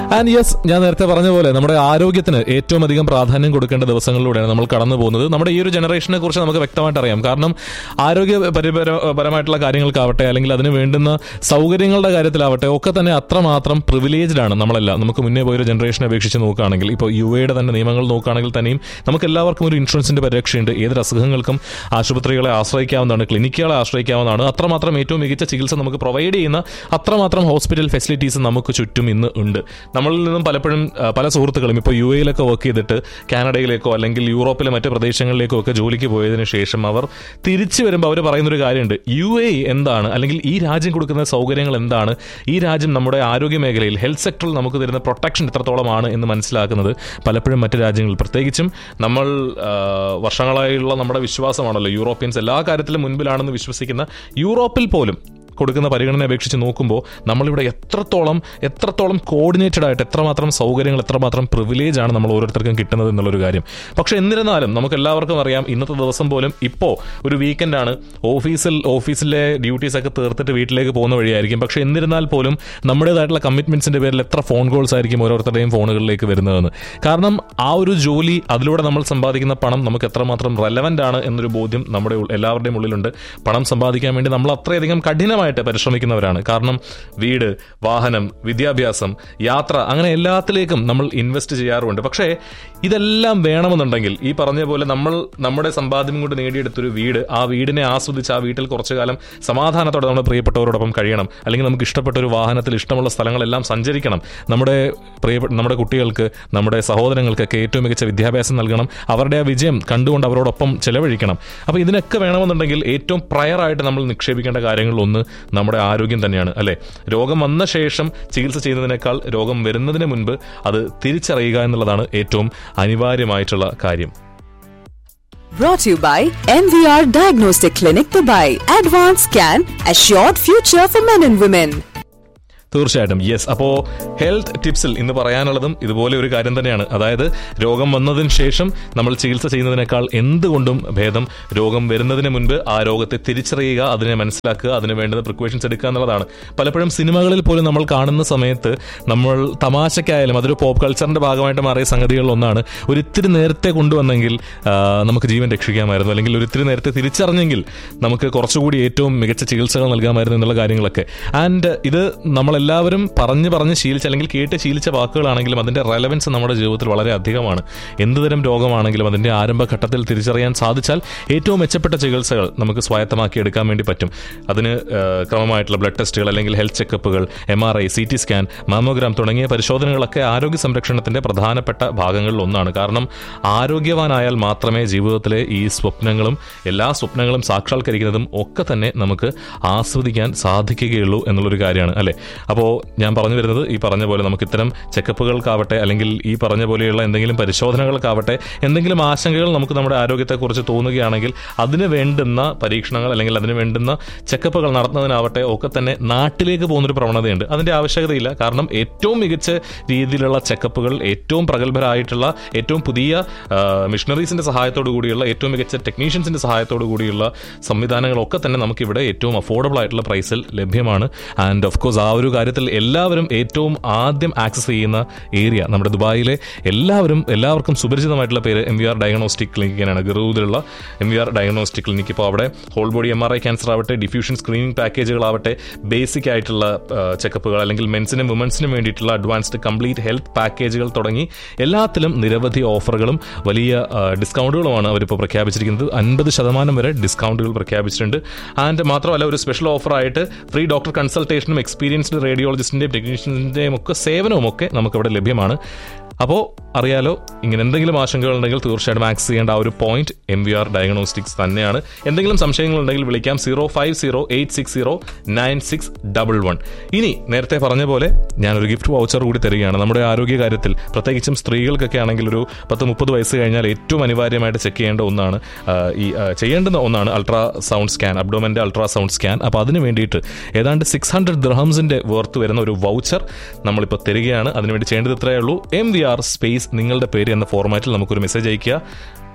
And yes ഞാൻ നേരത്തെ പറഞ്ഞ പോലെ നമ്മുടെ ആരോഗ്യത്തിന് ഏറ്റവും അധികം പ്രാധാന്യം കൊടുക്കേണ്ട ദിവസങ്ങളിലൂടെയാണ് നമ്മൾ കടന്നു പോകുന്നത് നമ്മുടെ ഈ ഒരു ജനറേഷനെ കുറിച്ച് നമുക്ക് വ്യക്തമായിട്ട് അറിയാം കാരണം ആരോഗ്യ പരിപര- പരമായിട്ടുള്ള കാര്യങ്ങൾക്കാവട്ടെ അല്ലെങ്കിൽ അതിന് വേണ്ടുന്ന സൗകര്യങ്ങളുടെ കാര്യത്തിലാവട്ടെ ഒക്കെ തന്നെ അത്രമാത്രം പ്രിവിലേജ്ഡ് ആണ് നമ്മളെല്ലാം നമുക്ക് മുന്നേ പോയൊരു ജനറേഷനെ അപേക്ഷിച്ച് നോക്കുകയാണെങ്കിൽ ഇപ്പോൾ യു എയുടെ തന്നെ നിയമങ്ങൾ നോക്കുകയാണെങ്കിൽ തന്നെയും നമുക്ക് എല്ലാവർക്കും ഒരു ഇൻഷുറൻസിന്റെ പരിരക്ഷയുണ്ട് ഏതൊരു അസുഖങ്ങൾക്കും ആശുപത്രികളെ ആശ്രയിക്കാവുന്നതാണ് ക്ലിനിക്കുകളെ ആശ്രയിക്കാവുന്നതാണ് അത്രമാത്രം ഏറ്റവും മികച്ച ചികിത്സ നമുക്ക് പ്രൊവൈഡ് ചെയ്യുന്ന അത്രമാത്രം ഹോസ്പിറ്റൽ ഫെസിലിറ്റീസ് നമുക്ക് ചുറ്റും ഇന്ന് ഉണ്ട് നമ്മളിൽ നിന്നും പലപ്പോഴും ആ, പല സുഹൃത്തുക്കളും ഇപ്പോൾ യു എയിലൊക്കെ വർക്ക് ചെയ്തിട്ട് കാനഡയിലേക്കോ അല്ലെങ്കിൽ യൂറോപ്പിലെ മറ്റ് പ്രദേശങ്ങളിലേക്കോ ഒക്കെ ജോലിക്ക് പോയതിനു ശേഷം അവർ തിരിച്ചു വരുമ്പോൾ അവർ പറയുന്നൊരു കാര്യമുണ്ട് യു എ എന്താണ് അല്ലെങ്കിൽ ഈ രാജ്യം കൊടുക്കുന്ന സൗകര്യങ്ങൾ എന്താണ് ഈ രാജ്യം നമ്മുടെ ആരോഗ്യ മേഖലയിൽ ഹെൽത്ത് സെക്ടറിൽ നമുക്ക് തരുന്ന പ്രൊട്ടക്ഷൻ എത്രത്തോളമാണ് എന്ന് മനസ്സിലാക്കുന്നത് പലപ്പോഴും മറ്റ് രാജ്യങ്ങളിൽ പ്രത്യേകിച്ചും നമ്മൾ ആ, വർഷങ്ങളായുള്ള നമ്മുടെ വിശ്വാസമാണല്ലോ യൂറോപ്യൻസ് എല്ലാ കാര്യത്തിലും മുൻപിലാണെന്ന് വിശ്വസിക്കുന്ന യൂറോപ്പിൽ പോലും കൊടുക്കുന്ന പരിഗണന അപേക്ഷിച്ച് നോക്കുമ്പോൾ നമ്മളിവിടെ എത്രത്തോളം എത്രത്തോളം കോർഡിനേറ്റഡ് ആയിട്ട് എത്രമാത്രം സൗകര്യങ്ങൾ എത്രമാത്രം പ്രിവിലേജ് ആണ് നമ്മൾ ഓരോരുത്തർക്കും കിട്ടുന്നത് എന്നുള്ളൊരു കാര്യം പക്ഷെ എന്നിരുന്നാലും നമുക്ക് എല്ലാവർക്കും അറിയാം ഇന്നത്തെ ദിവസം പോലും ഇപ്പോൾ ഒരു വീക്കെൻഡാണ് ഓഫീസിൽ ഓഫീസിലെ ഡ്യൂട്ടീസ് ഒക്കെ തീർത്തിട്ട് വീട്ടിലേക്ക് പോകുന്ന വഴിയായിരിക്കും പക്ഷെ എന്നിരുന്നാൽ പോലും നമ്മുടേതായിട്ടുള്ള കമ്മിറ്റ്മെന്റ്സിന്റെ പേരിൽ എത്ര ഫോൺ കോൾസ് ആയിരിക്കും ഓരോരുത്തരുടെയും ഫോണുകളിലേക്ക് വരുന്നതെന്ന് കാരണം ആ ഒരു ജോലി അതിലൂടെ നമ്മൾ സമ്പാദിക്കുന്ന പണം നമുക്ക് എത്രമാത്രം റെലവൻ്റ് ആണ് എന്നൊരു ബോധ്യം നമ്മുടെ ഉൾ- എല്ലാവരുടെയും ഉള്ളിലുണ്ട് പണം സമ്പാദിക്കാൻ വേണ്ടി നമ്മൾ അത്രയധികം കഠിനമായിട്ട് പരിശ്രമിക്കുന്നവരാണ് കാരണം വീട് വാഹനം വിദ്യാഭ്യാസം യാത്ര അങ്ങനെ എല്ലാത്തിലേക്കും നമ്മൾ ഇൻവെസ്റ്റ് ചെയ്യാറുണ്ട് പക്ഷേ ഇതെല്ലാം വേണമെന്നുണ്ടെങ്കിൽ ഈ പറഞ്ഞ പോലെ നമ്മൾ നമ്മുടെ സമ്പാദ്യം കൊണ്ട് നേടിയെടുത്തൊരു വീട് ആ വീടിനെ ആസ്വദിച്ച് ആ വീട്ടിൽ കുറച്ചു കാലം സമാധാനത്തോടെ നമ്മുടെ പ്രിയപ്പെട്ടവരോടൊപ്പം കഴിയണം അല്ലെങ്കിൽ നമുക്ക് ഇഷ്ടപ്പെട്ട ഒരു വാഹനത്തിൽ ഇഷ്ടമുള്ള സ്ഥലങ്ങളെല്ലാം സഞ്ചരിക്കണം നമ്മുടെ പ്രിയപ്പെട്ട നമ്മുടെ കുട്ടികൾക്ക് നമ്മുടെ സഹോദരങ്ങൾക്കൊക്കെ ഏറ്റവും മികച്ച വിദ്യാഭ്യാസം നൽകണം അവരുടെ ആ വിജയം കണ്ടുകൊണ്ട് അവരോടൊപ്പം ചെലവഴിക്കണം അപ്പോൾ ഇതിനൊക്കെ വേണമെന്നുണ്ടെങ്കിൽ ഏറ്റവും പ്രയറായിട്ട് നമ്മൾ നിക്ഷേപിക്കേണ്ട കാര്യങ്ങളിൽ ഒന്ന് നമ്മുടെ ആരോഗ്യം തന്നെയാണ് അല്ലേ രോഗം വന്ന ശേഷം ചികിത്സ ചെയ്യുന്നതിനേക്കാൾ രോഗം വരുന്നതിന് മുൻപ് അത് തിരിച്ചറിയുക എന്നുള്ളതാണ് ഏറ്റവും അനിവാര്യമായിട്ടുള്ള കാര്യം Brought to you by MVR Diagnostic Clinic Dubai. Advanced Scan, Assured Future for Men and Women. തീർച്ചയായിട്ടും യെസ് അപ്പോൾ ഹെൽത്ത് ടിപ്സിൽ ഇന്ന് പറയാനുള്ളതും ഇതുപോലെ ഒരു കാര്യം തന്നെയാണ് അതായത് രോഗം വന്നതിന് ശേഷം നമ്മൾ ചികിത്സ ചെയ്യുന്നതിനേക്കാൾ എന്തുകൊണ്ടും ഭേദം രോഗം വരുന്നതിന് മുൻപ് ആ രോഗത്തെ തിരിച്ചറിയുക അതിനെ മനസ്സിലാക്കുക അതിന് വേണ്ടുന്ന പ്രിക്കോഷൻസ് എടുക്കുക എന്നുള്ളതാണ് പലപ്പോഴും സിനിമകളിൽ പോലും നമ്മൾ കാണുന്ന സമയത്ത് നമ്മൾ തമാശയ്ക്കായാലും അതൊരു പോപ്പ് കൾച്ചറിന്റെ ഭാഗമായിട്ട് മാറിയ സംഗതികളിൽ ഒന്നാണ് ഒരു ഇത്തിരി നേരത്തെ കൊണ്ടുവന്നെങ്കിൽ ആ, നമുക്ക് ജീവൻ രക്ഷിക്കാമായിരുന്നു അല്ലെങ്കിൽ ഒരു ഇത്തിരി നേരത്തെ തിരിച്ചറിഞ്ഞെങ്കിൽ നമുക്ക് കുറച്ചുകൂടി ഏറ്റവും മികച്ച ചികിത്സകൾ നൽകാമായിരുന്നു എന്നുള്ള കാര്യങ്ങളൊക്കെ ആൻഡ് ഇത് നമ്മളെല്ലാവരും പറഞ്ഞ് പറഞ്ഞ് ശീലിച്ച അല്ലെങ്കിൽ കേട്ട് ശീലിച്ച വാക്കുകളാണെങ്കിലും അതിന്റെ റെലവൻസ് നമ്മുടെ ജീവിതത്തിൽ വളരെ അധികമാണ് എന്തുതരം രോഗമാണെങ്കിലും അതിന്റെ ആരംഭഘട്ടത്തിൽ തിരിച്ചറിയാൻ സാധിച്ചാൽ ഏറ്റവും മെച്ചപ്പെട്ട ചികിത്സകൾ നമുക്ക് സ്വായത്തമാക്കി എടുക്കാൻ വേണ്ടി പറ്റും അതിന് ആ, ക്രമമായിട്ടുള്ള ബ്ലഡ് ടെസ്റ്റുകൾ അല്ലെങ്കിൽ ഹെൽത്ത് ചെക്കപ്പുകൾ M R I C T scan mammogram തുടങ്ങിയ പരിശോധനകളൊക്കെ ആരോഗ്യ സംരക്ഷണത്തിന്റെ പ്രധാനപ്പെട്ട ഭാഗങ്ങളിൽ ഒന്നാണ് കാരണം ആരോഗ്യവാനായാൽ മാത്രമേ ജീവിതത്തിലെ ഈ സ്വപ്നങ്ങളും എല്ലാ സ്വപ്നങ്ങളും സാക്ഷാത്കരിക്കുന്നതും ഒക്കെ തന്നെ നമുക്ക് ആസ്വദിക്കാൻ സാധിക്കുകയുള്ളൂ എന്നുള്ളൊരു കാര്യമാണ് അല്ലേ അപ്പോൾ ഞാൻ പറഞ്ഞു വരുന്നത് ഈ പറഞ്ഞ പോലെ നമുക്ക് ഇത്തരം ചെക്കപ്പുകൾക്കാവട്ടെ അല്ലെങ്കിൽ ഈ പറഞ്ഞ പോലെയുള്ള എന്തെങ്കിലും പരിശോധനകൾക്കാവട്ടെ എന്തെങ്കിലും ആശങ്കകൾ നമുക്ക് നമ്മുടെ ആരോഗ്യത്തെക്കുറിച്ച് തോന്നുകയാണെങ്കിൽ അതിന് വേണ്ടുന്ന പരീക്ഷണങ്ങൾ അല്ലെങ്കിൽ അതിന് വേണ്ടുന്ന ചെക്കപ്പുകൾ നടത്തുന്നതിനാവട്ടെ ഒക്കെ തന്നെ നാട്ടിലേക്ക് പോകുന്നൊരു പ്രവണതയുണ്ട് അതിന്റെ ആവശ്യകതയില്ല കാരണം ഏറ്റവും മികച്ച രീതിയിലുള്ള ചെക്കപ്പുകൾ ഏറ്റവും പ്രഗത്ഭരായിട്ടുള്ള ഏറ്റവും പുതിയ മിഷണറീസിന്റെ സഹായത്തോടു കൂടിയുള്ള ഏറ്റവും മികച്ച ടെക്നീഷ്യൻസിന്റെ സഹായത്തോടു കൂടിയുള്ള സംവിധാനങ്ങളൊക്കെ തന്നെ നമുക്കിവിടെ ഏറ്റവും അഫോർഡബിൾ ആയിട്ടുള്ള പ്രൈസിൽ ലഭ്യമാണ് ആൻഡ് ഓഫ് കോഴ്സ് ആ ഒരു കാര്യത്തിൽ എല്ലാവരും ഏറ്റവും ആദ്യം ആക്സസ് ചെയ്യുന്ന ഏരിയ നമ്മുടെ ദുബായിലെ എല്ലാവരും എല്ലാവർക്കും സുപരിചിതമായിട്ടുള്ള പേര് എം വി ആർ ഡയഗ്നോസ്റ്റിക് ക്ലിനിക്കാണ് ഗറൂദിലുള്ള M V R diagnostic clinic ഇപ്പോൾ അവിടെ whole body M R I cancer ആവട്ടെ ഡിഫ്യൂഷൻ സ്ക്രീനിങ് പാക്കേജുകളാവട്ടെ ബേസിക് ആയിട്ടുള്ള ചെക്കപ്പുകൾ അല്ലെങ്കിൽ മെൻസിനും വുമൻസിനും വേണ്ടിയിട്ടുള്ള അഡ്വാൻസ്ഡ് കംപ്ലീറ്റ് ഹെൽത്ത് പാക്കേജുകൾ തുടങ്ങി എല്ലാത്തിലും നിരവധി ഓഫറുകളും വലിയ ആ, ഡിസ്കൗണ്ടുകളുമാണ് അവരിപ്പോൾ പ്രഖ്യാപിച്ചിരിക്കുന്നത് അൻപത് ശതമാനം വരെ ഡിസ്കൗണ്ടുകൾ പ്രഖ്യാപിച്ചിട്ടുണ്ട് ആൻഡ് മാത്രമല്ല ഒരു സ്പെഷ്യൽ ഓഫറായിട്ട് ഫ്രീ ഡോക്ടർ കൺസൾട്ടേഷനും എക്സ്പീരിയൻസ്ഡ് റേഡിയോളജിസ്റ്റിന്റെയും ടെക്നീഷ്യൻസിന്റെയും ഒക്കെ സേവനവും ഒക്കെ നമുക്കിവിടെ ലഭ്യമാണ് അപ്പോൾ അറിയാലോ ഇങ്ങനെ എന്തെങ്കിലും ആശങ്കകൾ ഉണ്ടെങ്കിൽ തീർച്ചയായിട്ടും ആക്സ് ചെയ്യേണ്ട ആ ഒരു point M V R diagnostics തന്നെയാണ് എന്തെങ്കിലും സംശയങ്ങളുണ്ടെങ്കിൽ വിളിക്കാം zero five zero eight six zero nine six double one ഇനി നേരത്തെ പറഞ്ഞ പോലെ ഞാനൊരു ഗിഫ്റ്റ് വൗച്ചർ കൂടി തരികയാണ് നമ്മുടെ ആരോഗ്യ കാര്യത്തിൽ പ്രത്യേകിച്ചും സ്ത്രീകൾക്കൊക്കെ ആണെങ്കിൽ ഒരു പത്ത് മുപ്പത് വയസ്സ് കഴിഞ്ഞാൽ ഏറ്റവും അനിവാര്യമായിട്ട് ചെക്ക് ചെയ്യേണ്ട ഒന്നാണ് ആ, ഈ ആ, ചെയ്യേണ്ടുന്ന ഒന്നാണ് അൾട്രാ സൗണ്ട് സ്കാൻ അബ്ഡോമന്റെ അൾട്രാ സൗണ്ട് സ്കാൻ അപ്പോൾ അതിന് വേണ്ടിയിട്ട് ഏതാണ്ട് സിക്സ് ഹൺഡ്രഡ് ദ്രഹംസിന്റെ വർത്ത് വരുന്ന ഒരു വൗച്ചർ നമ്മളിപ്പോൾ തരികയാണ് അതിനുവേണ്ടി ചെയ്യേണ്ടത് ഇത്രയേ ഉള്ളൂ എം വി ആർ സ്പേസ് നിങ്ങളുടെ പേര് എന്ന ഫോർമാറ്റിൽ നമുക്കൊരു മെസ്സേജ് അയക്കുക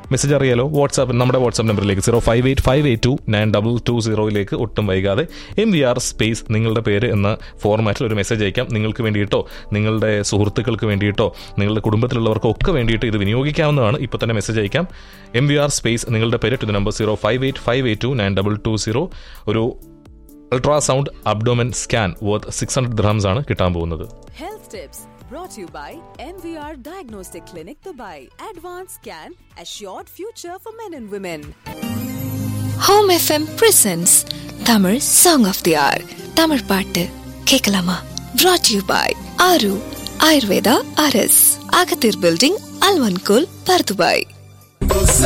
മെസ്സേജ് അറിയാലോ വാട്സാപ്പ് നമ്മുടെ വാട്സാപ്പ് നമ്പറിലേക്ക് zero five eight five eight two nine double two സീറോയിലേക്ക് ഒട്ടും വൈകാതെ എം വി ആർ സ്പേസ് നിങ്ങളുടെ പേര് എന്ന ഫോർമാറ്റിൽ ഒരു മെസ്സേജ് അയക്കാം നിങ്ങൾക്ക് വേണ്ടിയിട്ടോ നിങ്ങളുടെ സുഹൃത്തുക്കൾക്ക് വേണ്ടിയിട്ടോ നിങ്ങളുടെ കുടുംബത്തിലുള്ളവർക്കോ ഒക്കെ വേണ്ടിയിട്ട് ഇത് വിനിയോഗിക്കാവുന്നതാണ് ഇപ്പോൾ തന്നെ മെസ്സേജ് അയക്കാം എം വി ആർ സ്പേസ് നിങ്ങളുടെ പേര് to number zero five eight five eight two nine double two zero ഒരു ultrasound abdomen scan worth six hundred dirhams ആണ് കിട്ടാൻ പോകുന്നത് Health tips brought to you by MVR Diagnostic Clinic Dubai. Advanced Scan, Assured Future for Men and Women. Home FM presents Tamil song of the hour Tamil பாட்டு கேட்கலாமா brought you by ஆரு Ayurveda RS அகத்தீர் building அல்வன்கோல் Bur Dubai